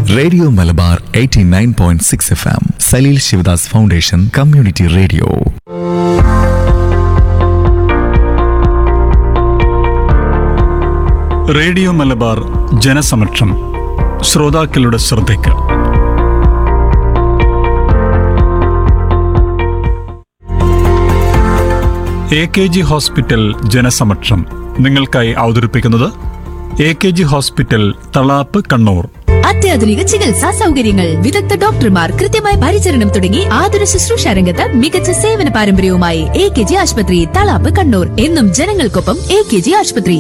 radio Malabar 89.6 point six F M Salil Shivadas foundation community radio radio Malabar ജനസമക്ഷം ശ്രോതാക്കളുടെ ശ്രദ്ധയ്ക്ക് എ കെ ജി ഹോസ്പിറ്റൽ ജനസമക്ഷം നിങ്ങൾക്കായി അവതരിപ്പിക്കുന്നത് A K G hospital Thalap Kannur അത്യാധുനിക ചികിത്സാ സൗകര്യങ്ങൾ വിദഗ്ധ ഡോക്ടർമാർ കൃത്യമായ പരിചരണം തുടങ്ങി ആതുര ശുശ്രൂഷ രംഗത്ത് മികച്ച സേവന പാരമ്പര്യവുമായി എ കെ ജി ആശുപത്രി തളാപ്പ് കണ്ണൂർ എന്നും ജനങ്ങൾക്കൊപ്പം എ കെ ജി ആശുപത്രി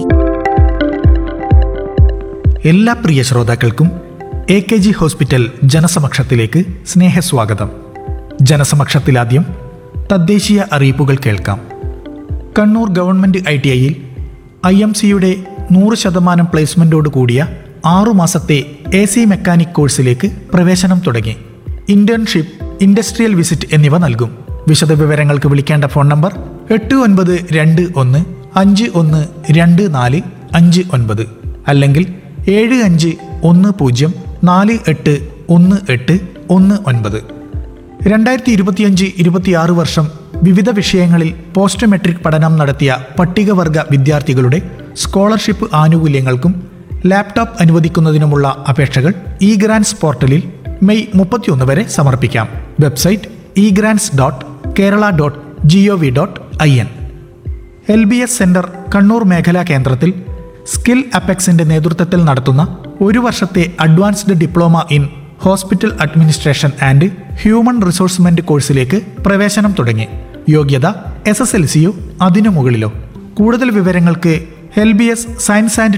എല്ലാ പ്രിയ ശ്രോതാക്കൾക്കും എ കെ ജി ഹോസ്പിറ്റൽ ജനസമക്ഷത്തിലേക്ക് സ്നേഹസ്വാഗതം ജനസമക്ഷത്തിലാദ്യം തദ്ദേശീയ അറിയിപ്പുകൾ കേൾക്കാം കണ്ണൂർ ഗവൺമെൻറ് ഐ ടി ഐയിൽ ഐ എം സിയുടെ നൂറ് ശതമാനം പ്ലേസ്മെൻറ്റോട് കൂടിയ ആറുമാസത്തെ എ സി മെക്കാനിക് കോഴ്സിലേക്ക് പ്രവേശനം തുടങ്ങി ഇന്റേൺഷിപ്പ് ഇൻഡസ്ട്രിയൽ വിസിറ്റ് എന്നിവ നൽകും വിശദവിവരങ്ങൾക്ക് വിളിക്കേണ്ട ഫോൺ നമ്പർ എട്ട് ഒൻപത് രണ്ട് ഒന്ന് അഞ്ച് ഒന്ന് രണ്ട് നാല് അഞ്ച് ഒൻപത് അല്ലെങ്കിൽ ഏഴ് അഞ്ച് ഒന്ന് പൂജ്യം നാല് എട്ട് ഒന്ന് എട്ട് ഒന്ന് ഒൻപത് രണ്ടായിരത്തി ഇരുപത്തിയഞ്ച് ഇരുപത്തിയാറ് വർഷം വിവിധ വിഷയങ്ങളിൽ പോസ്റ്റ് മെട്രിക് പഠനം നടത്തിയ പട്ടികവർഗ വിദ്യാർത്ഥികളുടെ സ്കോളർഷിപ്പ് ആനുകൂല്യങ്ങൾക്കും ലാപ്ടോപ്പ് അനുവദിക്കുന്നതിനുമുള്ള അപേക്ഷകൾ ഇ ഗ്രാൻസ് പോർട്ടലിൽ മെയ് മുപ്പത്തിയൊന്ന് വരെ സമർപ്പിക്കാം website E grants dot Kerala dot G O V dot I N L B S centre Kannur മേഖലാ കേന്ദ്രത്തിൽ സ്കിൽ അപ്പെക്സിന്റെ നേതൃത്വത്തിൽ നടത്തുന്ന ഒരു വർഷത്തെ advanced diploma in hospital administration and human resource management കോഴ്സിലേക്ക് പ്രവേശനം തുടങ്ങി യോഗ്യത എസ് എസ് എൽ സിയോ അതിനു മുകളിലോ കൂടുതൽ വിവരങ്ങൾക്ക് L B S science and